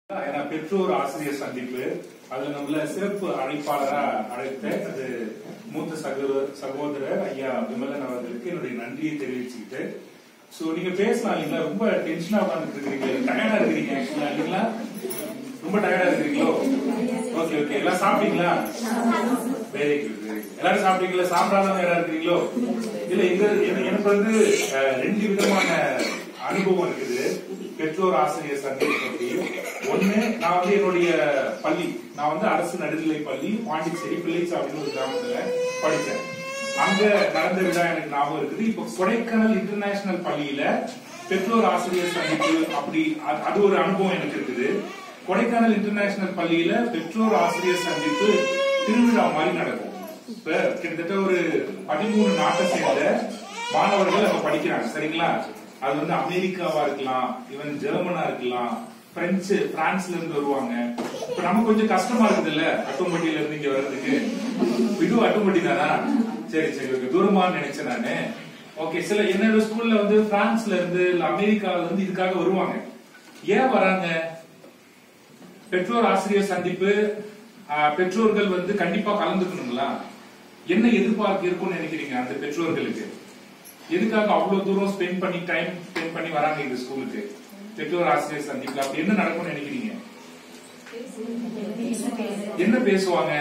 ஏன்னா பெற்றோர் ஆசிரியர் சந்திப்பு அதுல நம்மள சிறப்பு அழைப்பாளரா அழைத்த அது மூத்த சகோதரர் சகோதரர் ஐயா விமலன் அவர்களுக்கு என்னுடைய நன்றியை தெரிவிச்சுக்கிட்டு சோ நீங்க பேசலாம் இல்லைங்களா ரொம்ப டென்ஷனா உட்காந்துட்டு இருக்கீங்க டயர்டா இருக்கிறீங்க actually, இல்லைங்களா ரொம்ப டயர்டா இருக்கிறீங்களோ ஓகே ஓகே எல்லாம் சாப்பிட்டீங்களா வெரி குட் வெரி குட் எல்லாரும் சாப்பிட்டீங்களா சாப்பிடாதவங்க யாரா இருக்கிறீங்களோ இல்ல எங்க எனக்கு எனக்கு வந்து அஹ், ரெண்டு விதமான அனுபவம் இருக்குது பெற்றோர் ஆசிரியர் சந்திப்பு பத்தி ஒண்ணு நான் வந்து என்னுடைய பள்ளி நான் வந்து அரசு நடுநிலை பள்ளி பாண்டிச்சேரி பிள்ளைச்சாவின்னு ஒரு கிராமத்துல படிச்சேன் அங்க நடந்த விழா எனக்கு ஞாபகம் இருக்குது இப்போ கொடைக்கானல் இன்டர்நேஷனல் பள்ளியில பெற்றோர் ஆசிரியர் சந்திப்பு அப்படி அது- அது ஒரு அனுபவம் எனக்கு இருக்குது கொடைக்கானல் இன்டர்நேஷனல் பள்ளியில பெற்றோர் ஆசிரியர் சந்திப்பு திருவிழா மாதிரி நடக்கும் இப்ப கிட்டத்தட்ட ஒரு பதிமூணு நாட்டை சேர்ந்த மாணவர்கள் அங்க படிக்கிறாங்க சரிங்களா அது வந்து அமெரிக்காவா இருக்கலாம் ஈவன் ஜெர்மனா இருக்கலாம் பிரெஞ்சு பிரான்ஸ்ல இருந்து வருவாங்க இப்ப நமக்கு கொஞ்சம் கஷ்டமா இருக்குது இல்ல அட்டும்பட்டியில இருந்து இங்க வர்றதுக்கு இது அட்டும்பட்டி தானா சரி சரி ஓகே தூரமான்னு நினைச்சேன் நானு ஓகே சில என்னோட ஸ்கூல்ல வந்து பிரான்ஸ்ல இருந்து இல்ல அமெரிக்கால இருந்து இதுக்காக வருவாங்க ஏன் வராங்க பெற்றோர் ஆசிரியர் சந்திப்பு ஆஹ், பெற்றோர்கள் வந்து கண்டிப்பா கலந்துக்கணுங்களா என்ன எதிர்பார்ப்பு இருக்கும்னு நினைக்கிறீங்க அந்த பெற்றோர்களுக்கு எதுக்காக அவ்வளவு தூரம் ஸ்பெண்ட் பண்ணி டைம் ஸ்பெண்ட் பண்ணி வராங்க இந்த ஸ்கூலுக்கு பெற்றோர் ஆசிரியர் சந்திப்புல அப்படி என்ன நடக்கும்னு நினைக்கிறீங்க என்ன பேசுவாங்க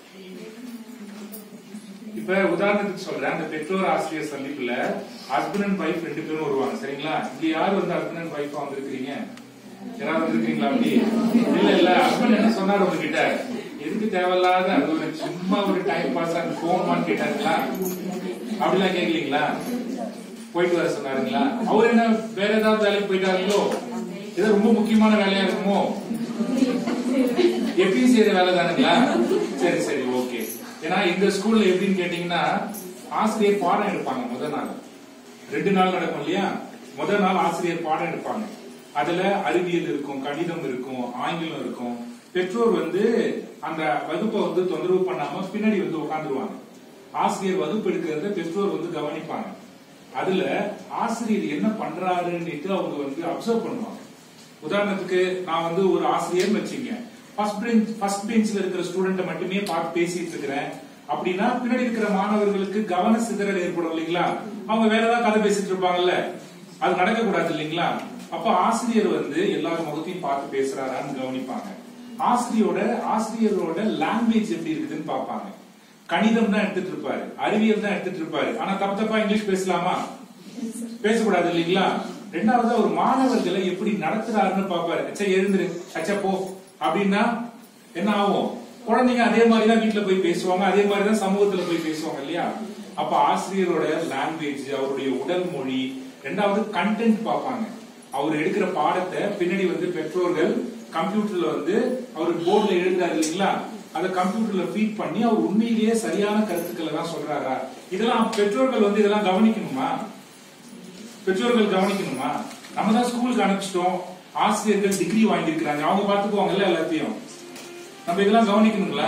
இப்ப உதாரணத்துக்கு சொல்றேன் அந்த பெற்றோர் ஆசிரியர் சந்திப்புல ஹஸ்பண்ட் அண்ட் ஒய்ஃப் ரெண்டு பேரும் வருவாங்க சரிங்களா இங்க யார் வந்து ஹஸ்பண்ட் அண்ட் ஒய்ஃபா வந்திருக்கீங்க யாராவது வந்திருக்கீங்களா அப்படி இல்ல இல்ல ஹஸ்பண்ட் என்ன சொன்னாரு உங்ககிட்ட எதுக்கு தேவையில்லாத அது ஒரு சும்மா ஒரு டைம் பாஸ் அந்த போமான்னு கேட்டாங்களா அப்படிலாம் கேட்கலீங்களா போயிட்டு வர சொன்னாருங்களா அவர் என்ன வேற ஏதாவது வேலைக்கு போயிட்டாருங்களோ ஏதோ ரொம்ப முக்கியமான வேலையா இருக்குமோ எப்பயும் செய்யற வேலை தானுங்களா சரி சரி ஓகே ஏன்னா இந்த ஸ்கூல்ல எப்படின்னு கேட்டீங்கன்னா ஆசிரியர் பாடம் எடுப்பாங்க முதல் நாள் ரெண்டு நாள் நடக்கும் இல்லையா முதல் நாள் ஆசிரியர் பாடம் எடுப்பாங்க அதுல அறிவியல் இருக்கும் கணிதம் இருக்கும் ஆங்கிலம் இருக்கும் பெற்றோர் வந்து அந்த வகுப்பை வந்து தொந்தரவு பண்ணாம பின்னாடி வந்து உட்காந்துருவாங்க ஆசிரியர் வகுப்பு எடுக்கிறத பெற்றோர் வந்து கவனிப்பாங்க அதுல ஆசிரியர் என்ன பண்றாருன்னுட்டு அவங்க வந்து அப்சர்வ் பண்ணுவாங்க உதாரணத்துக்கு நான் வந்து ஒரு ஆசிரியர் வச்சுங்க ஃபர்ஸ்ட் பெஞ்ச் ஃபர்ஸ்ட் பெஞ்ச்ல இருக்கிற ஸ்டூடெண்ட் மட்டுமே பார்த்து பேசிட்டு இருக்கிறேன் அப்படின்னா பின்னாடி இருக்கிற மாணவர்களுக்கு கவன சிதறல் ஏற்படும் இல்லைங்களா அவங்க வேற ஏதாவது கதை பேசிட்டு இருப்பாங்கல்ல அது நடக்க கூடாது இல்லைங்களா அப்ப ஆசிரியர் வந்து எல்லார் முகத்தையும் பார்த்து பேசுறாரான்னு கவனிப்பாங்க ஆசிரியரோட ஆசிரியரோட லாங்குவேஜ் எப்படி இருக்குதுன்னு பார்ப்பாங்க கணிதம் தான் எடுத்துட்டு இருப்பாரு அறிவியல் தான் எடுத்துட்டு இருப்பாரு ஆனா தப்பு தப்பா இங்கிலீஷ் பேசலாமா பேசக்கூடாது இல்லைங்களா ரெண்டாவது ஒரு மாணவர்களை எப்படி நடத்துறாருன்னு பாப்பாரு அச்சா எழுந்துரு அச்சா போ அப்படின்னா என்ன ஆகும் குழந்தைங்க அதே மாதிரி தான் வீட்டுல போய் பேசுவாங்க அதே மாதிரி தான் சமூகத்துல போய் பேசுவாங்க இல்லையா அப்ப ஆசிரியரோட லாங்குவேஜ் அவருடைய உடல் மொழி ரெண்டாவது கண்டென்ட் பார்ப்பாங்க அவர் எடுக்கிற பாடத்தை பின்னாடி வந்து பெற்றோர்கள் கம்ப்யூட்டர்ல வந்து அவர் போர்டுல எழுதுறாரு இல்லைங்களா அதை கம்ப்யூட்டர்ல ஃபீட் பண்ணி அவர் உண்மையிலேயே சரியான கருத்துக்களை தான் சொல்றாரா இதெல்லாம் பெற்றோர்கள் வந்து இதெல்லாம் கவனிக்கணுமா பெற்றோர்கள் கவனிக்கணுமா நம்ம தான் ஸ்கூலுக்கு அனுப்பிச்சிட்டோம் ஆசிரியர்கள் டிகிரி வாங்கியிருக்கிறாங்க அவங்க பாத்துக்குவாங்கல்ல எல்லாத்தையும் நம்ம இதெல்லாம் கவனிக்கணுங்களா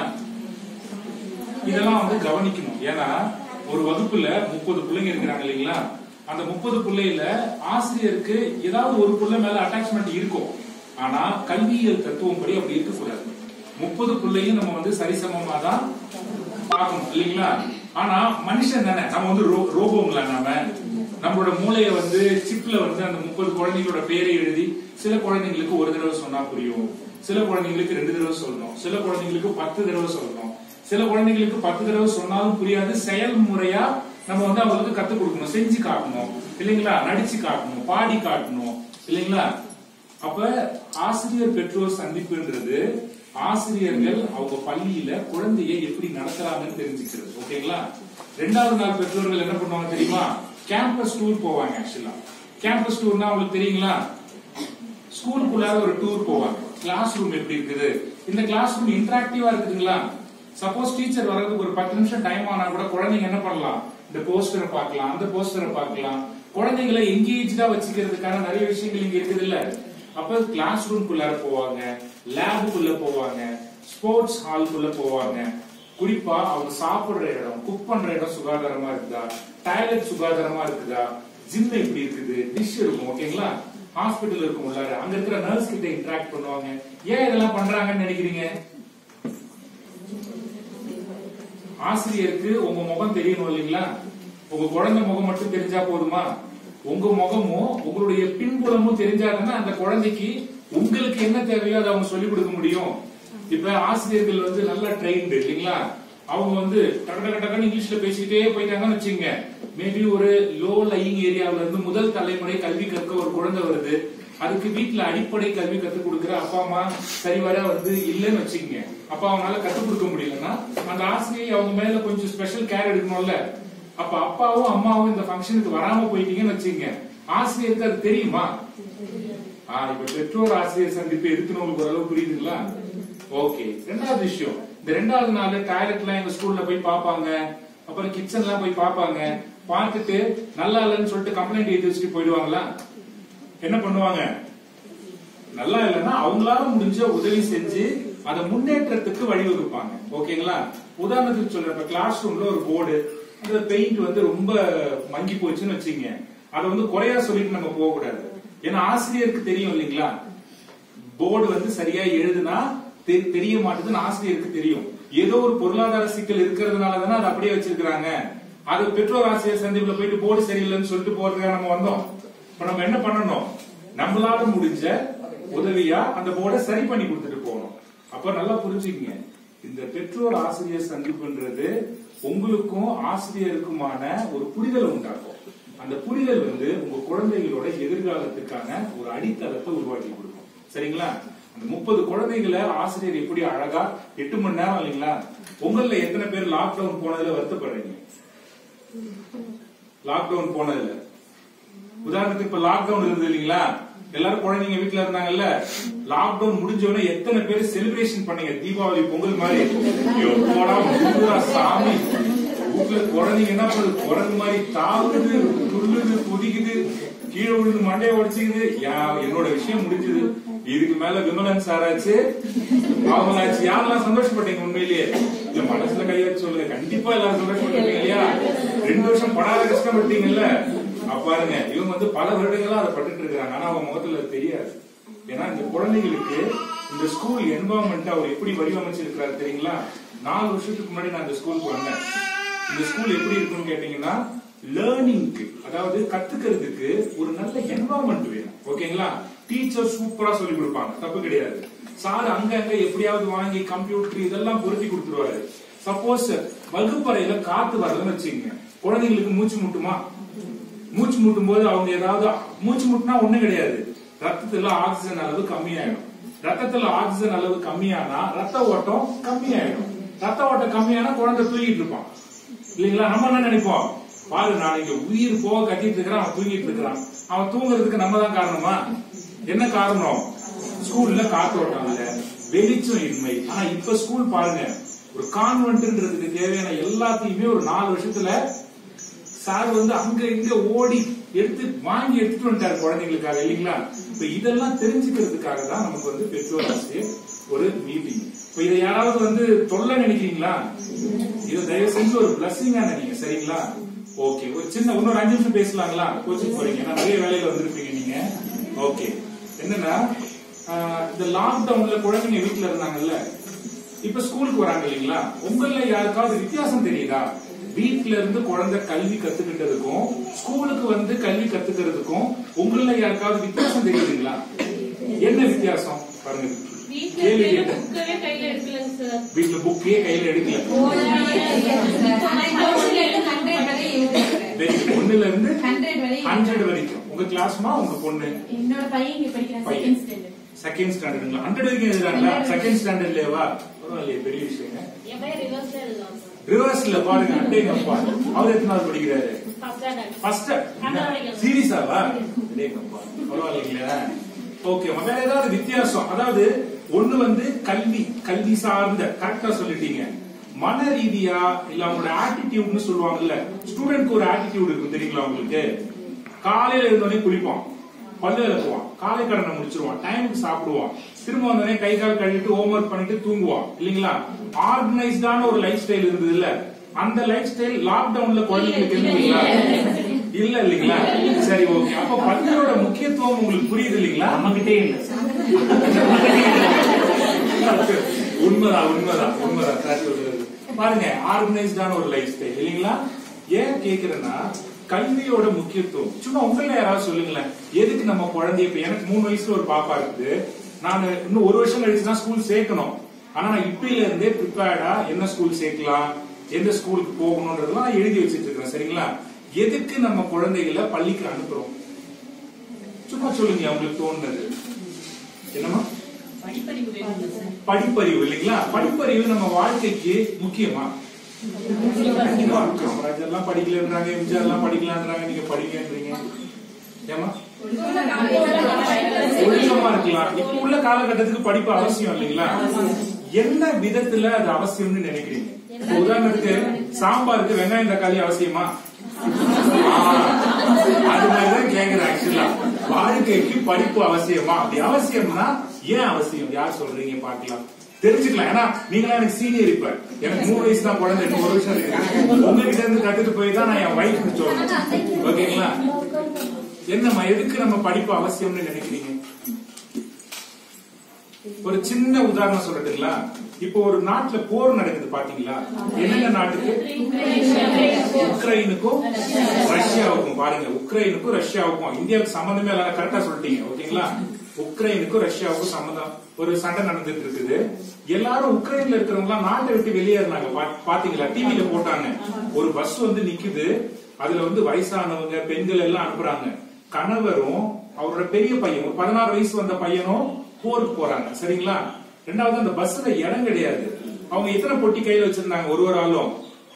இதெல்லாம் வந்து கவனிக்கணும் ஏன்னா ஒரு வகுப்புல முப்பது பிள்ளைங்க இருக்கிறாங்க இல்லைங்களா அந்த முப்பது பிள்ளையில ஆசிரியருக்கு ஏதாவது ஒரு பிள்ளை மேல அட்டாச்மெண்ட் இருக்கும் ஆனா கல்வியியல் தத்துவம் படி அப்படி இருக்கக்கூடாது முப்பது பிள்ளையும் நம்ம வந்து சரிசமமா தான் பார்க்கணும் இல்லைங்களா ஆனா மனுஷன் தானே நம்ம வந்து ரோ- ரோபோங்களா நாம நம்மளோட மூளைய வந்து சிப்ல வந்து அந்த முப்பது குழந்தைங்களோட பேரை எழுதி சில குழந்தைங்களுக்கு ஒரு தடவை சொன்னா புரியும் சில குழந்தைங்களுக்கு ரெண்டு தடவை சொல்லணும் சில குழந்தைங்களுக்கு பத்து தடவை சொல்லணும் சில குழந்தைங்களுக்கு பத்து தடவை சொன்னாலும் புரியாது செயல்முறையா நம்ம வந்து அவங்களுக்கு கத்துக் கொடுக்கணும் செஞ்சு காட்டணும் இல்லைங்களா நடிச்சு காட்டணும் பாடி காட்டணும் இல்லைங்களா அப்ப ஆசிரியர் பெற்றோர் சந்திப்புன்றது ஆசிரியர்கள் அவங்க பள்ளியில குழந்தையை எப்படி நடத்துறாங்கன்னு தெரிஞ்சுக்கிறது ஓகேங்களா ரெண்டாவது நாள் பெற்றோர்கள் என்ன பண்ணுவாங்க தெரியுமா கேம்பஸ் டூர் போவாங்க ஆக்சுவலா கேம்பஸ் டூர்னா உங்களுக்கு தெரியுங்களா ஸ்கூலுக்குள்ளார ஒரு டூர் போவாங்க கிளாஸ் ரூம் எப்படி இருக்குது இந்த கிளாஸ் ரூம் இன்டராக்டிவா இருக்குதுங்களா சப்போஸ் டீச்சர் வர்றதுக்கு ஒரு பத்து நிமிஷம் டைம் ஆனா கூட குழந்தைங்க என்ன பண்ணலாம் இந்த போஸ்டரை பார்க்கலாம் அந்த போஸ்டரை பார்க்கலாம் குழந்தைகளை எங்கேஜா வச்சுக்கிறதுக்கான நிறைய விஷயங்கள் இங்க இருக்குது இல்ல அப்ப கிளாஸ் ரூம்குள்ளார போவாங்க லேபுக்குள்ள போவாங்க ஸ்போர்ட்ஸ் ஹால்குள்ள போவாங்க குறிப்பா அவங்க சாப்பிடுற இடம் குக் பண்ற இடம் சுகாதாரமா இருக்குதா டாய்லெட் சுகாதாரமா இருக்குதா ஜிம் எப்படி இருக்குது டிஷ் இருக்கும் ஓகேங்களா ஹாஸ்பிட்டல் இருக்கும் உள்ளார அங்க இருக்கிற நர்ஸ் கிட்ட இன்டராக்ட் பண்ணுவாங்க ஏன் இதெல்லாம் பண்றாங்கன்னு நினைக்கிறீங்க ஆசிரியருக்கு உங்க முகம் தெரியணும் இல்லைங்களா உங்க குழந்தை முகம் மட்டும் தெரிஞ்சா போதுமா உங்க முகமும் உங்களுடைய பின்புலமும் தெரிஞ்சாங்கன்னா அந்த குழந்தைக்கு உங்களுக்கு என்ன தேவையோ அதை அவங்க சொல்லிக் கொடுக்க முடியும் இப்ப ஆசிரியர்கள் வந்து நல்லா ட்ரெயின்டு இல்லைங்களா அவங்க வந்து டக்கு டக்கு டக்குன்னு இங்கிலீஷ்ல பேசிக்கிட்டே போயிட்டாங்கன்னு வச்சுங்க மேபி ஒரு லோ லையிங் ஏரியாவுல இருந்து முதல் தலைமுறை கல்வி கற்க ஒரு குழந்தை வருது அதுக்கு வீட்ல அடிப்படை கல்வி கத்துக் கொடுக்கிற அப்பா அம்மா சரிவர வந்து இல்லைன்னு வச்சுக்கங்க அப்ப அவங்களால கத்துக் கொடுக்க முடியலன்னா அந்த ஆசிரியை அவங்க மேல கொஞ்சம் ஸ்பெஷல் கேர் எடுக்கணும்ல அப்ப அப்பாவும் அம்மாவும் இந்த ஃபங்க்ஷனுக்கு வராம போயிட்டீங்கன்னு வச்சுக்கங்க ஆசிரியருக்கு அது தெரியுமா ஆ, இப்ப பெற்றோர் ஆசிரியர் சந்திப்பு எதுக்குன்னு உங்களுக்கு ஓரளவு புரியுதுங்களா ஓகே ரெண்டாவது விஷயம் இந்த ரெண்டாவது நாள் டாய்லெட்லாம் எங்க ஸ்கூல்ல போய் பார்ப்பாங்க அப்புறம் கிச்சன்லாம் போய் பார்ப்பாங்க பார்த்துட்டு நல்லா இல்லைன்னு சொல்லிட்டு கம்ப்ளைண்ட் எழுதி வச்சுட்டு போயிடுவாங்களா என்ன பண்ணுவாங்க நல்லா இல்லைன்னா அவங்களால முடிஞ்ச உதவி செஞ்சு அதை முன்னேற்றத்துக்கு வழிவகுப்பாங்க ஓகேங்களா உதாரணத்துக்கு சொல்றேன் இப்ப கிளாஸ் ரூம்ல ஒரு போர்டு அந்த பெயிண்ட் வந்து ரொம்ப மங்கி போச்சுன்னு வச்சுங்க அதை வந்து குறையா சொல்லிட்டு நம்ம போக கூடாது ஏன்னா ஆசிரியருக்கு தெரியும் இல்லைங்களா போர்டு வந்து சரியா எழுதுனா தெ- தெரிய மாட்டேதுன்னு ஆசிரியருக்கு தெரியும் ஏதோ ஒரு பொருளாதார சிக்கல் இருக்கிறதுனால தானே அதை அப்படியே வச்சிருக்காங்க அது பெற்றோர் ஆசிரியர் சந்திப்புல போயிட்டு போர்டு சரியில்லைன்னு சொல்லிட்டு போறதுக்காக நம்ம வந்தோம் இப்ப நம்ம என்ன பண்ணணும் நம்மளால முடிஞ்ச உதவியா அந்த போர்டை சரி பண்ணி கொடுத்துட்டு போகணும் அப்ப நல்லா புரிஞ்சுக்கங்க இந்த பெற்றோர் ஆசிரியர் சந்திப்புன்றது உங்களுக்கும் ஆசிரியருக்குமான ஒரு புரிதலை உண்டாக்கும் அந்த புரிதல் வந்து உங்க குழந்தைகளோட எதிர்காலத்துக்கான ஒரு அடித்தளத்தை உருவாக்கி கொடுக்கும் சரிங்களா அந்த முப்பது குழந்தைகளை ஆசிரியர் எப்படி அழகா எட்டு மணி நேரம் இல்லைங்களா உங்கள எத்தனை பேர் லாக்டவுன் போனதுல வருத்தப்படுறீங்க லாக்டவுன் போனதுல உதாரணத்துக்கு இப்ப லாக்டவுன் இருந்தது இல்லைங்களா எல்லாரும் குழந்தைங்க வீட்டுல இருந்தாங்கல்ல லாக்டவுன் முடிஞ்ச உடனே எத்தனை பேர் செலிப்ரேஷன் பண்ணீங்க தீபாவளி பொங்கல் மாதிரி எப்போடா முடிஞ்சுதா சாமி வீட்டுல குழந்தைங்க என்ன பண்ணுது குரங்கு மாதிரி தாவுது துள்ளுது குதிக்குது கீழே விழுந்து மண்டைய உடைச்சுக்குது யா- என்னோட விஷயம் முடிஞ்சது இதுக்கு மேல விமலன் சாராச்சு அவங்களாச்சு யாரெல்லாம் சந்தோஷப்பட்டீங்க உண்மையிலேயே இல்ல மனசுல கை வச்சு சொல்லுங்க கண்டிப்பா எல்லாரும் சந்தோஷப்பட்டீங்க இல்லையா ரெண்டு வருஷம் படாத கஷ்டப்பட்டீங்கல்ல அப்ப பாருங்க இவங்க வந்து பல வருடங்களா அதை பட்டுட்டு இருக்காங்க ஆனா அவங்க முகத்துல அது தெரியாது ஏன்னா இந்த குழந்தைகளுக்கு இந்த ஸ்கூல் என்வாரன்மெண்ட் அவர் எப்படி வடிவமைச்சிருக்கிறாரு தெரியுங்களா நாலு வருஷத்துக்கு முன்னாடி நான் இந்த ஸ்கூலுக்கு வந்தேன் இந்த ஸ்கூல் எப்படி இருக்குன்னு கேட்டீங்கன்னா லேர்னிங்க்கு அதாவது கத்துக்கிறதுக்கு ஒரு நல்ல என்வாரன்மெண்ட் வேணும் ஓகேங்களா டீச்சர் சூப்பரா சொல்லி கொடுப்பாங்க தப்பு கிடையாது சார் அங்க அங்க எப்படியாவது வாங்கி கம்ப்யூட்டர் இதெல்லாம் பொருத்தி கொடுத்துருவாரு சப்போஸ் வகுப்பறையில காத்து வரலன்னு வச்சுக்கோங்க குழந்தைங்களுக்கு மூச்சு முட்டுமா மூச்சு முட்டும் போது அவங்க ஏதாவது மூச்சு முட்டினா ஒண்ணும் கிடையாது ரத்தத்துல ஆக்சிஜன் அளவு கம்மியாயிடும் ரத்தத்துல ஆக்சிஜன் அளவு கம்மியானா ரத்த ஓட்டம் கம்மியாயிடும் ரத்த ஓட்டம் கம்மியானா குழந்தை தூங்கிட்டு இருப்பான் இல்லைங்களா நம்ம என்ன நினைப்போம் பாரு நாளைக்கு உயிர் போக கட்டிட்டு இருக்கிறான் அவன் தூங்கிட்டு இருக்கிறான் அவன் தூங்குறதுக்கு நம்ம தான் காரணமா என்ன காரணம் ஸ்கூல்ல காத்தோட்டம் இல்ல வெளிச்சம் இன்மை ஆனா இப்ப ஸ்கூல் பாருங்க ஒரு கான்வென்ட்ன்றதுக்கு தேவையான எல்லாத்தையுமே ஒரு நாலு வருஷத்துல சார் வந்து அங்க இங்க ஓடி எடுத்து வாங்கி எடுத்துட்டு வந்துட்டாரு குழந்தைங்களுக்காக இல்லைங்களா இப்ப இதெல்லாம் தெரிஞ்சுக்கிறதுக்காக தான் நமக்கு வந்து பெற்றோர் ஆசிரியர் ஒரு மீட்டிங் இப்ப இதை யாராவது வந்து தொல்லை நினைக்கிறீங்களா இதை தயவு செஞ்சு ஒரு பிளஸிங்கா நினைங்க சரிங்களா ஓகே ஒரு சின்ன இன்னொரு அஞ்சு நிமிஷம் பேசலாங்களா கோச்சிங் போறீங்க ஏன்னா நிறைய வேலையில வந்திருப்பீங்க நீங்க ஓகே என்னன்னா ஆஹ், இந்த லாக்டவுன்ல குழந்தைங்க வீட்டுல இருந்தாங்கல்ல இப்ப ஸ்கூலுக்கு வராங்க இல்லைங்களா உங்கள யாருக்காவது வித்தியாசம் தெரியுதா வீட்ல இருந்து குழந்தை கல்வி கத்துக்கிட்டதுக்கும் ஸ்கூலுக்கு வந்து கல்வி கத்துக்கிறதுக்கும் உங்கள யாருக்காவது வித்தியாசம் தெரியுதுங்களா என்ன வித்தியாசம் பாருங்க வீட்ல கேள்வி இருக்கையில கேட்டேன். புக்கவே கையில எடுக்கலங்க சார் வீட்டுல புக்கே கையில எடுக்கல வெரி குட். ஒண்ணுல இருந்து ஹண்ட்ரட் வரைக்கும் உங்க கிளாஸ்மா உங்க பொண்ணு என்னோட பையன் இங்க படிக்கிறான் பையன். செகண்ட் ஸ்டாண்டர்ட் செகண்ட் ஸ்டாண்டர்டுங்களா ஹண்ட்ரட் வரைக்கும் எழுதுறாங்களா செகண்ட் ஸ்டாண்டர்ட்லயேவா பரவாயில்லையே பெரிய விஷயங்க என் பையன் ரிவர்ஸ் எழுதலாம் சார் ரிவர்ஸ்ல பாருங்க அட்டேங்கப்பா அவர் எத்தனாவது படிக்கிறாரு ஃபர்ஸ்ட் ஸ்டாண்டர்ட் ஃபர்ஸ்ட் அண்ணா வரைக்கும். சீரியஸாவா அடேங்கப்பா பரவாயில்லைங்களா ஓகே வேற ஏதாவது வித்தியாசம் அதாவது ஒண்ணு வந்து கல்வி கல்வி சார்ந்த கரெக்டா சொல்லிட்டீங்க மன ரீதியா இல்ல அவங்களோட ஆட்டிடியூட்னு சொல்லுவாங்கல்ல ஸ்டூடெண்ட்க்கு ஒரு ஆட்டிடியூட் இருக்கும் தெரியுங்களா உங்களுக்கு காலையில இருந்தோடனே குளிப்பான் பல்லு விளக்குவான் காலை கடனை முடிச்சிருவான் டைமுக்கு சாப்பிடுவான் திரும்ப வந்தோடனே கை கால் கழுவிட்டு ஹோம்ஒர்க் பண்ணிட்டு தூங்குவான் இல்லீங்களா ஆர்கனைஸ்டான ஒரு லைஃப் ஸ்டைல் இருந்தது இல்ல அந்த லைஃப் ஸ்டைல் லாக்டவுன்ல குழந்தைங்களுக்கு இருந்தீங்களா இல்ல இல்லீங்களா சரி ஓகே அப்ப பள்ளியோட முக்கியத்துவம் உங்களுக்கு புரியுது இல்லைங்களா நம்மகிட்டே இல்ல உண்மைதான் உண்மைதான் உண்மைதான் correct சொல்றது. பாருங்க ஆர்கனைஸ்டான ஒரு லைஃப் ஸ்டைல் இல்லைங்களா ஏன் கேக்குறேன்னா கல்வியோட முக்கியத்துவம் சும்மா உங்கள யாராவது சொல்லுங்களேன் எதுக்கு நம்ம குழந்தைய இப்ப எனக்கு மூணு வயசுல ஒரு பாப்பா இருக்குது நான் இன்னும் ஒரு வருஷம் கழிச்சு தான் ஸ்கூல் சேர்க்கணும் ஆனா நான் இப்பயில இருந்தே ப்ரிப்பேர்டா என்ன ஸ்கூல் சேர்க்கலாம் எந்த ஸ்கூலுக்கு போகணும்ன்றதெல்லாம் நான் எழுதி வச்சிட்டு இருக்கேன் சரிங்களா எதுக்கு நம்ம குழந்தைகளை பள்ளிக்கு அனுப்புறோம் சும்மா சொல்லுங்க உங்களுக்கு தோணுனது என்னமா படிப்பறிவு இல்லைங்களா படிப்பறிவு நம்ம வாழ்க்கைக்கு முக்கியமா காமராஜர் எல்லாம் படிக்கலன்றாங்க எம்ஜிஆர் எல்லாம் படிக்கலான்றாங்க நீங்க படிக்கன்றீங்க ஏமா ஒழுக்கமா இருக்கலாம் இப்ப உள்ள காலகட்டத்துக்கு படிப்பு அவசியம் இல்லைங்களா என்ன விதத்துல அது அவசியம்னு நினைக்கிறீங்க இப்ப உதாரணத்துக்கு சாம்பாருக்கு வெங்காயம் தக்காளி அவசியமா ஆ, அது மாதிரிதான் கேக்குறேன் ஆக்சுவலா வாழ்க்கைக்கு படிப்பு அவசியமா அப்படி அவசியம்னா ஏன் அவசியம் யார் சொல்றீங்க பாக்கலாம் தெரிஞ்சுக்கலாம் ஏன்னா நீங்களா எனக்கு சீனியர் இப்ப எனக்கு மூணு வயசு தான் குழந்தை இன்னும் ஒரு வருஷம் இருக்கு உங்ககிட்ட இருந்து கத்துட்டு போய் தான் நான் என் வைஃப்க்கு சொல்லணும் ஓகேங்களா என்னம்மா எதுக்கு நம்ம படிப்பு அவசியம்னு நினைக்கிறீங்க ஒரு சின்ன உதாரணம் சொல்லட்டுங்களா இப்போ ஒரு நாட்டுல போர் நடக்குது பாத்தீங்களா என்னென்ன நாட்டுக்கு உக்ரைனுக்கும் ரஷ்யாவுக்கும் பாருங்க உக்ரைனுக்கும் ரஷ்யாவுக்கும் இந்தியாவுக்கு சம்பந்தமே இல்லாத கரெக்டா சொல்லிட்டீங்க ஓகேங்களா உக்ரைனுக்கும் ரஷ்யாவுக்கும் சம்பந்தம் ஒரு சண்டை நடந்துட்டு இருக்குது எல்லாரும் உக்ரைன்ல இருக்கிறவங்க எல்லாம் நாட்டை விட்டு வெளியேறினாங்க பா- பாத்தீங்களா டிவில போட்டாங்க ஒரு பஸ் வந்து நிக்குது அதுல வந்து வயசானவங்க பெண்கள் எல்லாம் அனுப்புறாங்க கணவரும் அவரோட பெரிய பையன் ஒரு பதினாறு வயசு வந்த பையனும் போருக்கு போறாங்க சரிங்களா ரெண்டாவது அந்த பஸ்ல இடம் கிடையாது அவங்க எத்தனை பொட்டி கையில வச்சிருந்தாங்க ஒரு ஒரு ஆளும்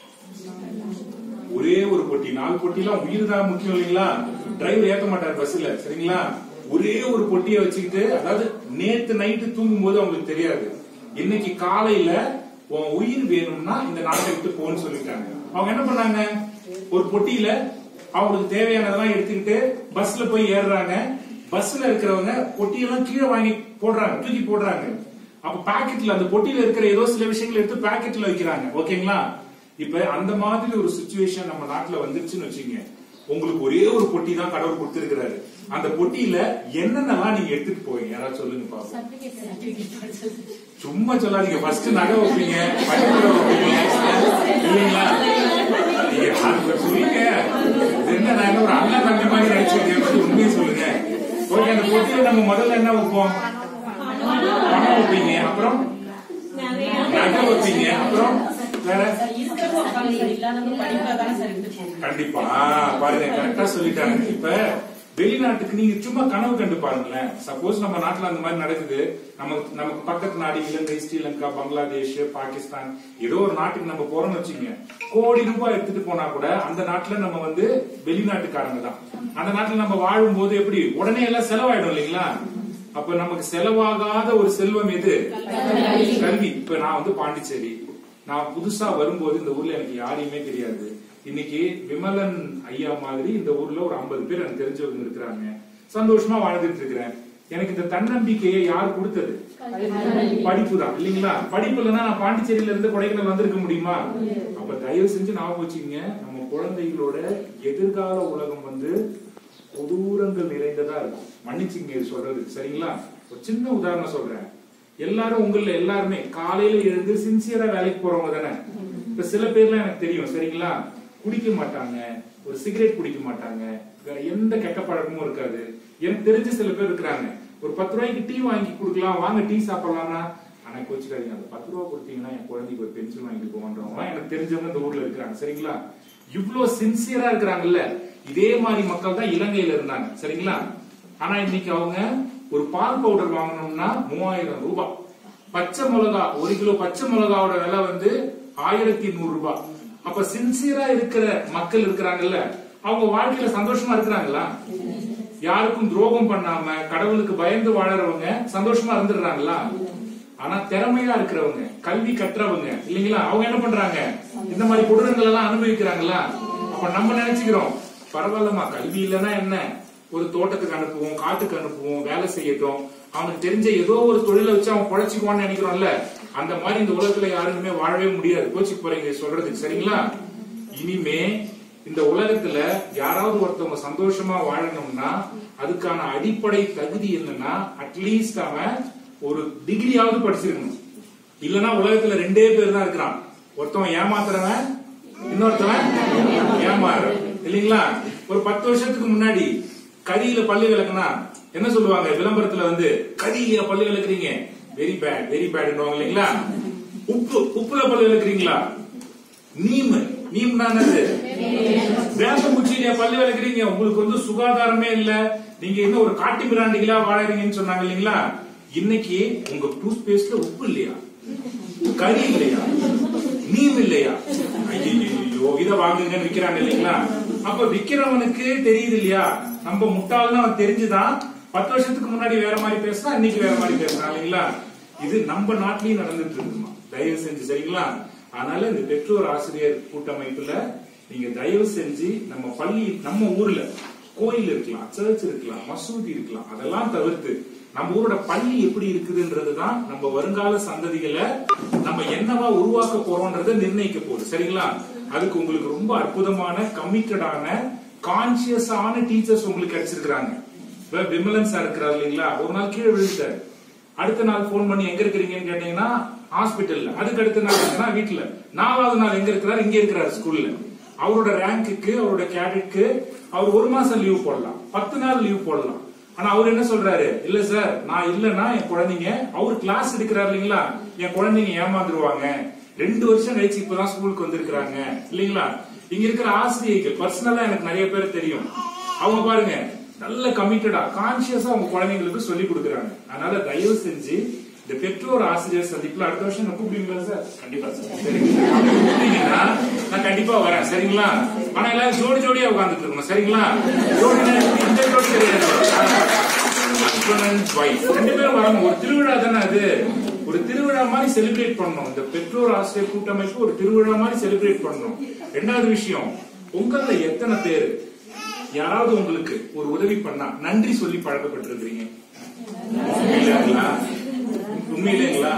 ஒரே ஒரு பொட்டி நாலு பொட்டிலாம் உயிர் தான் முக்கியம் இல்லைங்களா டிரைவர் ஏத்த மாட்டார் பஸ்ல சரிங்களா ஒரே ஒரு பொட்டியை வச்சுக்கிட்டு அதாவது நேத்து நைட்டு தூங்கும் போது அவங்களுக்கு தெரியாது இன்னைக்கு காலையில உன் உயிர் வேணும்னா இந்த நாட்டை விட்டு போன்னு சொல்லிட்டாங்க அவங்க என்ன பண்ணாங்க ஒரு பொட்டியில அவங்களுக்கு தேவையானதெல்லாம் எடுத்துக்கிட்டு பஸ்ல போய் ஏறுறாங்க பஸ்ல இருக்கிறவங்க பொட்டியெல்லாம் கீழே வாங்கி போடுறாங்க தூக்கி போடுறாங்க அப்ப பாக்கெட்ல அந்த பொட்டியில இருக்கிற ஏதோ சில விஷயங்களை எடுத்து பாக்கெட்ல வைக்கிறாங்க ஓகேங்களா இப்ப அந்த மாதிரி ஒரு சுச்சுவேஷன் நம்ம நாட்டுல வந்துருச்சுன்னு வச்சுங்க உங்களுக்கு ஒரே ஒரு பொட்டி தான் கடவுள் கொடுத்திருக்கிறாரு அந்த பொட்டியில என்னென்னலாம் நீங்க எடுத்துட்டு போவீங்க யாராவது சொல்லுங்க பாப்போம் சும்மா சொல்லாதீங்க ஃபர்ஸ்ட் நகை வைப்பீங்க பட்டுப்புடவை வைப்பீங்க இல்லைங்களா நீங்க யாருக்கு சொல்லுங்க இது என்ன நான் என்ன ஒரு அண்ணன் தம்பி மாதிரி நினைச்சிருக்கேன் பத்தி உண்மையை சொல்லுங்க ஓகே அந்த பொட்டியில நம்ம முதல்ல என்ன வைப்போம் பணம் வைப்பீங்க அப்புறம் நகை வைப்பீங்க அப்புறம் வேற கண்டிப்பா ஆ, பாருங்க கரெக்டா சொல்லிட்டாங்க இப்ப வெளிநாட்டுக்கு நீங்க சும்மா கனவு கண்டு பாருங்களேன் சப்போஸ் நம்ம நாட்டுல அந்த மாதிரி நடக்குது நமக்கு நமக்கு பக்கத்து நாடு இலங்கை ஸ்ரீலங்கா பங்களாதேஷ் பாகிஸ்தான் ஏதோ ஒரு நாட்டுக்கு நம்ம போறோம்னு வச்சுங்க கோடி ரூபாய் எடுத்துட்டு போனா கூட அந்த நாட்டுல நம்ம வந்து வெளிநாட்டுக்காரங்க தான் அந்த நாட்டுல நம்ம வாழும் போது எப்படி உடனே எல்லாம் செலவாயிடும் இல்லைங்களா அப்ப நமக்கு செலவாகாத ஒரு செல்வம் எது கல்வி இப்ப நான் வந்து பாண்டிச்சேரி நான் புதுசா வரும்போது இந்த ஊர்ல எனக்கு யாரையுமே தெரியாது இன்னைக்கு விமலன் ஐயா மாதிரி இந்த ஊர்ல ஒரு 50 பேர் எனக்கு தெரிஞ்சவங்க இருக்கிறாங்க சந்தோஷமா வாழ்ந்துட்டு இருக்கிறேன் எனக்கு இந்த தன்னம்பிக்கையை யார் கொடுத்தது படிப்பு தான் இல்லீங்களா படிப்பு இல்லைன்னா நான் பாண்டிச்சேரியில இருந்து கொடைக்கானல் வந்திருக்க முடியுமா அப்ப தயவு செஞ்சு ஞாபகம் வச்சுக்கங்க நம்ம குழந்தைகளோட எதிர்கால உலகம் வந்து கொடூரங்கள் நிறைந்ததா இருக்கும் மன்னிச்சுங்க இது சொல்றது சரிங்களா ஒரு சின்ன உதாரணம் சொல்றேன் எல்லாரும் உங்கள எல்லாருமே காலையில எழுந்து சின்சியரா வேலைக்கு போறவங்க தானே இப்ப சில பேர்லாம் எனக்கு தெரியும் சரிங்களா குடிக்க மாட்டாங்க ஒரு சிகரெட் குடிக்க மாட்டாங்க வேற எந்த கெட்ட பழக்கமும் இருக்காது எனக்கு தெரிஞ்ச சில பேர் இருக்கிறாங்க ஒரு பத்து ரூபாய்க்கு டீ வாங்கி கொடுக்கலாம் வாங்க டீ சாப்பிடலாம்னா ஆனா கோச்சுக்காதீங்க அந்த பத்து ரூபா கொடுத்தீங்கன்னா என் குழந்தைக்கு ஒரு பென்சில் வாங்கிட்டு போன்றவங்க எனக்கு தெரிஞ்சவங்க இந்த ஊர்ல இருக்கிறாங்க சரிங்களா இவ்ளோ சின்சியரா இருக்கிறாங்கல்ல இதே மாதிரி மக்கள் தான் இலங்கையில இருந்தாங்க சரிங்களா ஆனா இன்னைக்கு அவங்க ஒரு பால் பவுடர் வாங்கணும்னா மூவாயிரம் ரூபாய் பச்சை மிளகா ஒரு கிலோ பச்சை மிளகாவோட விலை வந்து ஆயிரத்தி நூறு ரூபாய் அப்ப சின்சியரா இருக்கிற மக்கள் இருக்கிறாங்கல்ல அவங்க வாழ்க்கையில சந்தோஷமா இருக்கிறாங்களா யாருக்கும் துரோகம் பண்ணாம கடவுளுக்கு பயந்து வாழறவங்க சந்தோஷமா இருந்துடுறாங்களா ஆனா திறமையா இருக்கிறவங்க கல்வி கற்றவங்க இல்லைங்களா அவங்க என்ன பண்றாங்க இந்த மாதிரி கொடூரங்கள் எல்லாம் அனுபவிக்கிறாங்களா அப்ப நம்ம நினைச்சுக்கிறோம் பரவாயில்லம்மா கல்வி இல்லைன்னா என்ன ஒரு தோட்டத்துக்கு அனுப்புவோம் காட்டுக்கு அனுப்புவோம் வேலை செய்யட்டும் அவனுக்கு தெரிஞ்ச ஏதோ ஒரு தொழிலை வச்சு அவன் பொழைச்சிக்குவான்னு நினைக்கிறோம்ல அந்த மாதிரி இந்த உலகத்துல யாருக்குமே வாழவே முடியாது கோச்சிக்கு போறீங்க சொல்றதுக்கு சரிங்களா இனிமே இந்த உலகத்துல யாராவது ஒருத்தவங்க சந்தோஷமா வாழணும்னா அதுக்கான அடிப்படை தகுதி என்னன்னா அட்லீஸ்ட் அவன் ஒரு டிகிரியாவது படிச்சிருக்கணும் இல்லனா உலகத்துல ரெண்டே பேர் தான் இருக்கிறான் ஒருத்தவன் ஏமாத்துறவன் இன்னொருத்தவன் ஏமாறுறவன் இல்லீங்களா ஒரு பத்து வருஷத்துக்கு முன்னாடி கரியில பல்லு விளக்குனா என்ன சொல்லுவாங்க விளம்பரத்துல வந்து கரியில பல்லு விளக்குறீங்க வெரி பேட் வெரி பேட் இல்லைங்களா உப்பு உப்புல பல்லு விளக்குறீங்களா நீம் நீம்னா என்னது வேப்பங்குச்சியில பல்லு விளக்குறீங்க உங்களுக்கு வந்து சுகாதாரமே இல்ல நீங்க என்ன ஒரு காட்டு மிராண்டிகளா வாழறீங்கன்னு சொன்னாங்க இல்லைங்களா இன்னைக்கு உங்க டூத் பேஸ்ட்ல உப்பு இல்லையா கறி இல்லையா நீம் இல்லையா ஐயோ இத வாங்குங்கன்னு விக்கிறாங்க இல்லைங்களா அப்ப விக்கிறவனுக்கு தெரியுது இல்லையா நம்ம முட்டாள்னு அவன் தெரிஞ்சுதான் பத்து வருஷத்துக்கு முன்னாடி வேற மாதிரி பேசினா இன்னைக்கு வேற மாதிரி பேசுறான் இல்லைங்களா இது நம்ம நாட்டிலயும் நடந்துட்டு இருக்குமா தயவு செஞ்சு சரிங்களா அதனால இந்த பெற்றோர் ஆசிரியர் கூட்டமைப்புல நீங்க தயவு செஞ்சு நம்ம பள்ளி நம்ம ஊர்ல கோயில் இருக்கலாம் சர்ச் இருக்கலாம் மசூதி இருக்கலாம் அதெல்லாம் தவிர்த்து நம்ம ஊரோட பள்ளி எப்படி இருக்குதுன்றதுதான் நம்ம வருங்கால சந்ததிகளை நம்ம என்னவா உருவாக்க போறோம்ன்றத நிர்ணயிக்க போகுது சரிங்களா அதுக்கு உங்களுக்கு ரொம்ப அற்புதமான கமிட்டடான கான்சியஸான டீச்சர்ஸ் உங்களுக்கு கிடைச்சிருக்காங்க இப்ப விமலன் சார் இருக்கிறார் இல்லைங்களா ஒரு நாள் கீழே விழுந்தாரு அடுத்த நாள் போன் பண்ணி எங்க இருக்கிறீங்கன்னு கேட்டீங்கன்னா ஹாஸ்பிட்டல்ல அதுக்கு அடுத்த நாள் எங்கன்னா வீட்டுல நாலாவது நாள் எங்க இருக்கிறார் இங்க இருக்கிறார் ஸ்கூல்ல அவரோட ரேங்க்குக்கு அவரோட கேடட்க்கு அவர் ஒரு மாசம் லீவ் போடலாம் பத்து நாள் லீவ் போடலாம் ஆனா அவர் என்ன சொல்றாரு இல்ல சார் நான் இல்லன்னா என் குழந்தைங்க அவர் கிளாஸ் எடுக்கிறாரு இல்லைங்களா என் குழந்தைங்க ஏமாந்துருவாங்க ரெண்டு வருஷம் கழிச்சு இப்பதான் ஸ்கூலுக்கு வந்திருக்கிறாங்க இல்லைங்களா இங்க இருக்கிற ஆசிரியர்கள் பர்சனலா எனக்கு நிறைய பேர் தெரியும் அவங்க பாருங்க நல்ல கமிட்டடா கான்சியஸா அவங்க குழந்தைங்களுக்கு சொல்லி கொடுக்குறாங்க அதனால தயவு செஞ்சு இந்த பெற்றோர் ஆசிரியர் சந்திப்புல அடுத்த வருஷம் நான் கூப்பிடுவீங்களா சார் கண்டிப்பா சார் சரிங்களா அப்படி கூப்பிட்டீங்கன்னா நான் கண்டிப்பா வரேன் சரிங்களா ஆனா எல்லாரும் ஜோடி ஜோடியா உட்கார்ந்துட்டு இருக்கணும் சரிங்களா ஜோடினா இந்த ஜோடி கிடையாது ஹஸ்பண்ட் அண்ட் ஒய்ஃப் ரெண்டு பேரும் வரணும் ஒரு திருவிழா தானே அது ஒரு திருவிழா மாதிரி செலிப்ரேட் பண்ணணும் இந்த பெற்றோர் ஆசிரியர் கூட்டமைப்பு ஒரு திருவிழா மாதிரி செலிப்ரேட் பண்ணணும் ரெண்டாவது விஷயம் உங்கள எத்தனை பேர் யாராவது உங்களுக்கு ஒரு உதவி பண்ணா நன்றி சொல்லி பழக்கப்பட்டிருக்கிறீங்க உண்மையிலேங்களா உண்மையிலேங்களா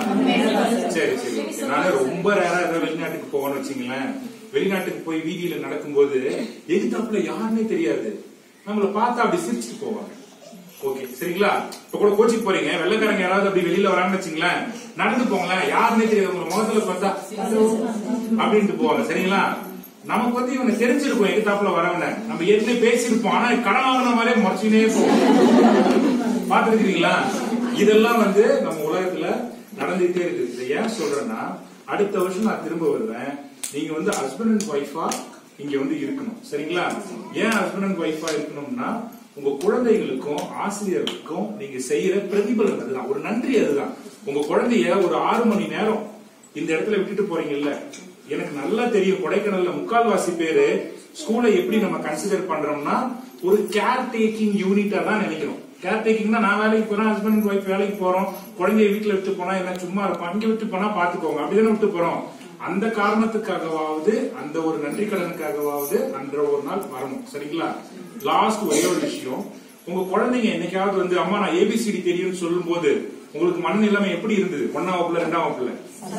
சரி சரி okay. நானே ரொம்ப ரேரா ஏதாவது வெளிநாட்டுக்கு போகணும்னு வச்சுங்களேன் வெளிநாட்டுக்கு போய் வீதியில நடக்கும்போது எதிர்த்தாப்புல யாருன்னே தெரியாது நம்மள பார்த்தா அப்படி சிரிச்சுட்டு போவாங்க ஓகே சரிங்களா இப்ப கூட கோச்சிக்கு போறீங்க வெள்ளக்காரங்க யாராவது அப்படி வெளியில வராங்கன்னு வச்சுங்களேன் நடந்து போங்களேன் யாருன்னே தெரியாது உங்க முகத்துல பார்த்தா "Hello" அப்படின்ட்டு போவாங்க சரிங்களா நமக்கு வந்து இவங்க தெரிஞ்சிருக்கும் எதிர்த்தாப்புல வரவன நம்ம ஏற்கனவே பேசியிருப்போம் ஆனா கடன் வாங்கின மாதிரியே முறைச்சுனே போவோம் பாத்துருக்கீங்களா இதெல்லாம் வந்து நம்ம உலகத்துல நடந்துட்டே இருக்கு இதை ஏன் சொல்றேன்னா அடுத்த வருஷம் நான் திரும்ப வருவேன் நீங்க வந்து ஹஸ்பண்ட் அண்ட் ஒய்ஃபா இங்க வந்து இருக்கணும் சரிங்களா ஏன் ஹஸ்பண்ட் அண்ட் ஒய்ஃபா இருக்கணும்னா உங்க குழந்தைகளுக்கும் ஆசிரியர்களுக்கும் நீங்க செய்யற பிரதிபலன் அதுதான் ஒரு நன்றி அதுதான் உங்க குழந்தைய ஒரு ஆறு மணி நேரம் இந்த இடத்துல விட்டுட்டு போறீங்கல்ல எனக்கு நல்லா தெரியும் கொடைக்கானல்ல முக்கால்வாசி பேரு ஸ்கூலை எப்படி நம்ம கன்சிடர் பண்றோம்னா ஒரு கேர் டேக்கிங் யூனிட்டா தான் நினைக்கிறோம் கேர் டேக்கிங்னா நான் வேலைக்கு போறேன் ஹஸ்பண்ட் அண்ட் ஒய்ஃப் வேலைக்கு போறோம் குழந்தைய வீட்டுல விட்டு போனா என்ன சும்மா இருப்போம் அங்க விட்டு போனா பாத்துக்கோங்க அப்படிதானே விட்டு போறோம் அந்த காரணத்துக்காகவாவது அந்த ஒரு நன்றி கடனுக்காகவாவது அன்ற ஒரு நாள் வரணும் சரிங்களா லாஸ்ட் ஒரே ஒரு விஷயம் உங்க குழந்தைங்க என்னைக்காவது வந்து அம்மா நான் ஏபிசிடி தெரியும்னு சொல்லும் போது உங்களுக்கு மனநிலைமை எப்படி இருந்தது ஒன்னாம் வகுப்புல ரெண்டாம் வகுப்புல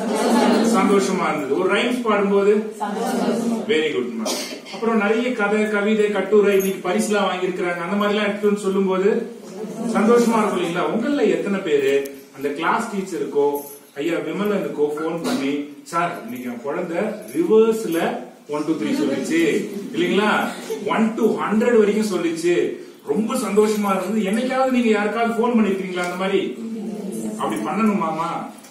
சந்தோஷமா இருந்தது ஒரு ரைம்ஸ் பாடும்போது வெரி குட் மேம் அப்புறம் நிறைய கதை கவிதை கட்டுரை இன்னைக்கு பரிசுலாம் வாங்கியிருக்கிறாங்க அந்த மாதிரி எல்லாம் எடுத்துன்னு சொல்லும் போது சந்தோஷமா இருக்கும் இல்லைங்களா உங்கள எத்தனை பேரு அந்த கிளாஸ் டீச்சருக்கோ ஐயா விமலனுக்கோ போன் பண்ணி சார் இன்னைக்கு என் குழந்தை ரிவர்ஸ்ல ஒன் டூ த்ரீ சொல்லிச்சு இல்லைங்களா ஒன் டு ஹண்ட்ரட் வரைக்கும் சொல்லிச்சு ரொம்ப சந்தோஷமா இருந்தது என்னைக்காவது நீங்க யாருக்காவது போன் பண்ணிருக்கீங்களா அந்த மாதிரி அப்படி பண்ணணுமாமா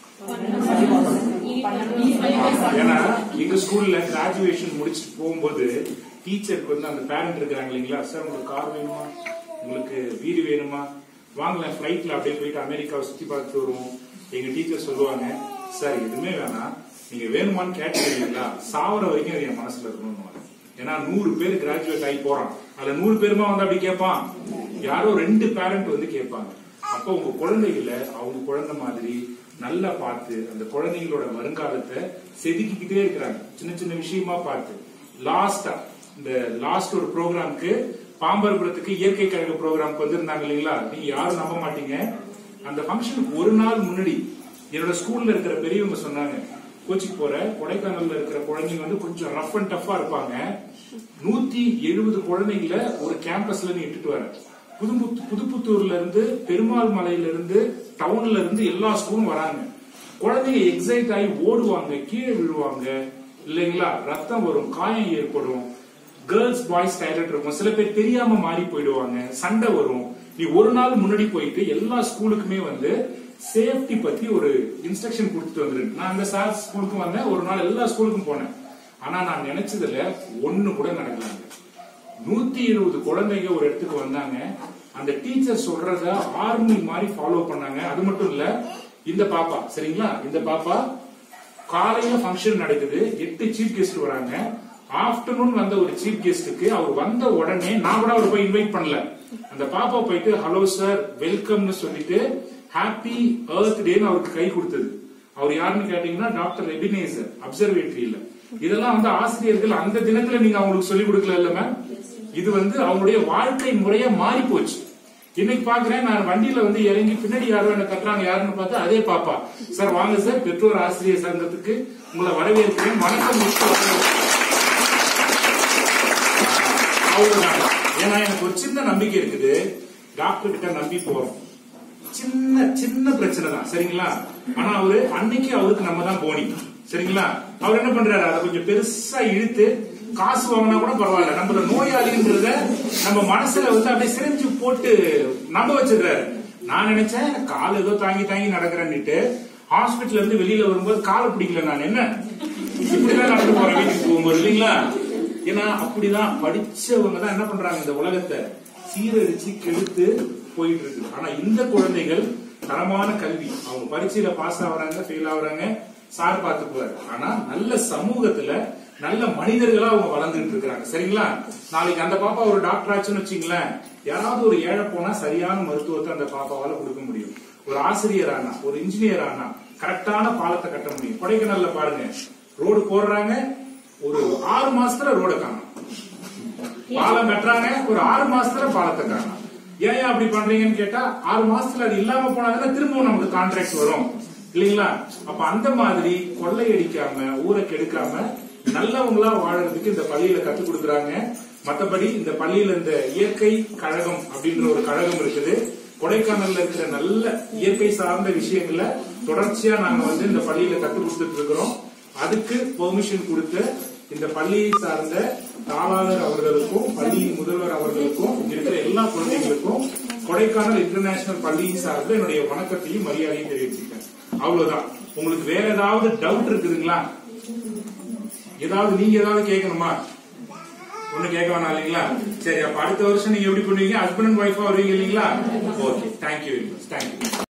ஏன்னா எங்க ஸ்கூல்ல கிராஜுவேஷன் முடிச்சுட்டு போகும்போது டீச்சருக்கு வந்து அந்த பேரண்ட் இருக்கிறாங்க இல்லைங்களா சார் உங்களுக்கு கார் வேணுமா உங்களுக்கு வீடு வேணுமா வாங்கலாம் ஃபிளைட்ல அப்படியே போயிட்டு அமெரிக்காவை சுத்தி பார்த்துட்டு வருவோம் எங்க டீச்சர் சொல்லுவாங்க சார் எதுவுமே வேணாம் நீங்க வேணுமான்னு கேட்டீங்களா சாவர வரைக்கும் அது என் மனசுல இருக்கணும்னு ஏன்னா நூறு பேர் கிராஜுவேட் ஆகி போறான் அதுல நூறு பேருமா வந்து அப்படி கேட்பான் யாரோ ரெண்டு பேரண்ட் வந்து கேட்பாங்க அப்போ உங்க குழந்தைகளை அவங்க குழந்தை மாதிரி நல்லா பார்த்து அந்த குழந்தைங்களோட வருங்காலத்தை செதுக்கிக்கிட்டே இருக்கிறாங்க சின்ன சின்ன விஷயமா பார்த்து லாஸ்டா இந்த லாஸ்ட் ஒரு ப்ரோக்ராம்க்கு பாம்பரபுரத்துக்கு இயற்கை கழக ப்ரோக்ராம்க்கு வந்திருந்தாங்க இல்லைங்களா நீங்க யாரும் நம்ப மாட்டீங்க அந்த ஃபங்க்ஷனுக்கு ஒரு நாள் முன்னாடி என்னோட ஸ்கூல்ல இருக்கிற பெரியவங்க சொன்னாங்க கோச்சிக்கு போற கொடைக்கானல்ல இருக்கிற குழந்தைங்க வந்து கொஞ்சம் ரஃப் அண்ட் டஃபா இருப்பாங்க நூத்தி எழுபது குழந்தைங்கள ஒரு கேம்பஸ்ல நீ இட்டுட்டு வர புதுமுத்து புதுப்புத்தூர்ல இருந்து பெருமாள் மலையில இருந்து டவுன்ல இருந்து எல்லா ஸ்கூலும் வராங்க குழந்தைங்க எக்ஸைட் ஆகி ஓடுவாங்க கீழே விழுவாங்க இல்லைங்களா ரத்தம் வரும் காயம் ஏற்படும் கேர்ள்ஸ் பாய்ஸ் டைலட் இருக்கும் சில பேர் தெரியாம மாறி போயிடுவாங்க சண்டை வரும் நீ ஒரு நாள் முன்னாடி போயிட்டு எல்லா ஸ்கூலுக்குமே வந்து சேஃப்டி பத்தி ஒரு இன்ஸ்ட்ரக்ஷன் கொடுத்துட்டு வந்துரு நான் அந்த சார் ஸ்கூலுக்கும் வந்தேன் ஒரு நாள் எல்லா ஸ்கூலுக்கும் போனேன் ஆனா நான் நினைச்சதுல ஒண்ணு கூட நடக்கலாங்க நூத்தி இருபது குழந்தைங்க ஒரு இடத்துக்கு வந்தாங்க அந்த டீச்சர் சொல்றத ஆர்மி மாதிரி ஃபாலோ பண்ணாங்க அது மட்டும் இல்ல இந்த பாப்பா சரிங்களா இந்த பாப்பா காலையில ஃபங்க்ஷன் நடக்குது எட்டு சீஃப் கெஸ்ட் வராங்க ஆஃப்டர்நூன் வந்த ஒரு சீஃப் கெஸ்டுக்கு அவர் வந்த உடனே நான் கூட அவர் போய் இன்வைட் பண்ணல அந்த பாப்பா போயிட்டு ஹலோ சார் வெல்கம்னு சொல்லிட்டு ஹாப்பி எர்த் டேன்னு அவருக்கு கை கொடுத்தது அவர் யாருன்னு கேட்டீங்கன்னா டாக்டர் எபினேசர் அப்சர்வேட்டரியில இதெல்லாம் வந்து ஆசிரியர்கள் அந்த தினத்துல நீங்க அவங்களுக்கு சொல்லிக் கொடுக்கல இல்ல மேம் இது வந்து அவங்களுடைய வாழ்க்கை முறையா மாறி போச்சு இன்னைக்கு பாக்குறேன் நான் வண்டியில வந்து இறங்கி பின்னாடி யாரோ என்ன கத்துறாங்க யாருன்னு பார்த்தா அதே பாப்பா சார் வாங்க சார் பெற்றோர் ஆசிரியர் சங்கத்துக்கு உங்களை வரவேற்கிறேன் வணக்கம் மிக்க வரவேற்கிறேன். அவ்வளவுதான் ஏன்னா எனக்கு ஒரு சின்ன நம்பிக்கை இருக்குது டாக்டர் கிட்ட நம்பி போறோம் சின்ன சின்ன பிரச்சனை தான் சரிங்களா ஆனா அவரு அன்னைக்கு அவருக்கு நம்ம தான் போனி சரிங்களா அவர் என்ன பண்றாரு அதை கொஞ்சம் பெருசா இழுத்து காசு வாங்கினா கூட பரவாயில்ல நம்மள நோயாளின்றத நம்ம மனசுல வந்து அப்படியே சிரிஞ்சு போட்டு நம்ப வச்சிடுறாரு நான் நினைச்சேன் கால் ஏதோ தாங்கி தாங்கி நடக்கிறேன்னுட்டு ஹாஸ்பிட்டல்ல இருந்து வெளியில வரும்போது காலை பிடிக்கல நான் என்ன இப்படிதான் நடந்து போறேன் வீட்டுக்கு போகும்போது இல்லைங்களா ஏன்னா அப்படிதான் படிச்சவங்க தான் என்ன பண்றாங்க இந்த உலகத்தை சீரழிச்சு கெடுத்து போயிட்டு இருக்கு ஆனா இந்த குழந்தைகள் தரமான கல்வி அவங்க பரீட்சையில பாஸ் ஆகுறாங்க ஃபெயில் ஆகுறாங்க சார் பார்த்துக்குவாரு ஆனா நல்ல சமூகத்துல நல்ல மனிதர்களா அவங்க வளர்ந்துட்டு இருக்காங்க சரிங்களா நாளைக்கு அந்த பாப்பா ஒரு டாக்டர் ஆச்சுன்னு வச்சுங்களேன் யாராவது ஒரு ஏழை போனா சரியான மருத்துவத்தை அந்த பாப்பாவால கொடுக்க முடியும் ஒரு ஆசிரியர் ஆனா ஒரு இன்ஜினியர் ஆனா கரெக்டான பாலத்தை கட்ட முடியும் கொடைக்கானல்ல பாருங்க ரோடு போடுறாங்க ஒரு ஆறு மாசத்துல ரோட காணும் பாலம் கட்டுறாங்க ஒரு ஆறு மாசத்துல பாலத்தை காணும் ஏன் அப்படி பண்றீங்கன்னு கேட்டா ஆறு மாசத்துல அது இல்லாம போனாதானே திரும்பவும் நமக்கு கான்ட்ராக்ட் வரும் இல்லைங்களா அப்ப அந்த மாதிரி கொள்ளையடிக்காம ஊரை கெடுக்காம நல்லவங்களா வாழறதுக்கு இந்த பள்ளியில கத்துக் கொடுக்கறாங்க மத்தபடி இந்த பள்ளியில இந்த இயற்கை கழகம் அப்படின்ற ஒரு கழகம் இருக்குது கொடைக்கானல்ல இருக்கிற நல்ல இயற்கை சார்ந்த விஷயங்களை தொடர்ச்சியா நாங்க வந்து இந்த பள்ளியில கத்துக் கொடுத்துட்டு இருக்கிறோம் அதுக்கு பெர்மிஷன் கொடுத்து இந்த பள்ளியை சார்ந்த தாளாளர் அவர்களுக்கும் பள்ளியின் முதல்வர் அவர்களுக்கும் இருக்கிற எல்லா குழந்தைகளுக்கும் கொடைக்கானல் இன்டர்நேஷனல் பள்ளியை சார்ந்த என்னுடைய வணக்கத்தையும் மரியாதையும் தெரிவிச்சுக்கிறேன் அவ்வளவுதான் உங்களுக்கு வேற ஏதாவது டவுட் இருக்குதுங்களா ஏதாவது நீங்க ஏதாவது கேட்கணுமா ஒண்ணு கேட்க வேணாம் இல்லைங்களா சரி அப்ப அடுத்த வருஷம் நீங்க எப்படி பண்ணுவீங்க ஹஸ்பண்ட் அண்ட் ஒய்ஃபா வருவீங்க இல்லைங்களா okay thank you very much thank you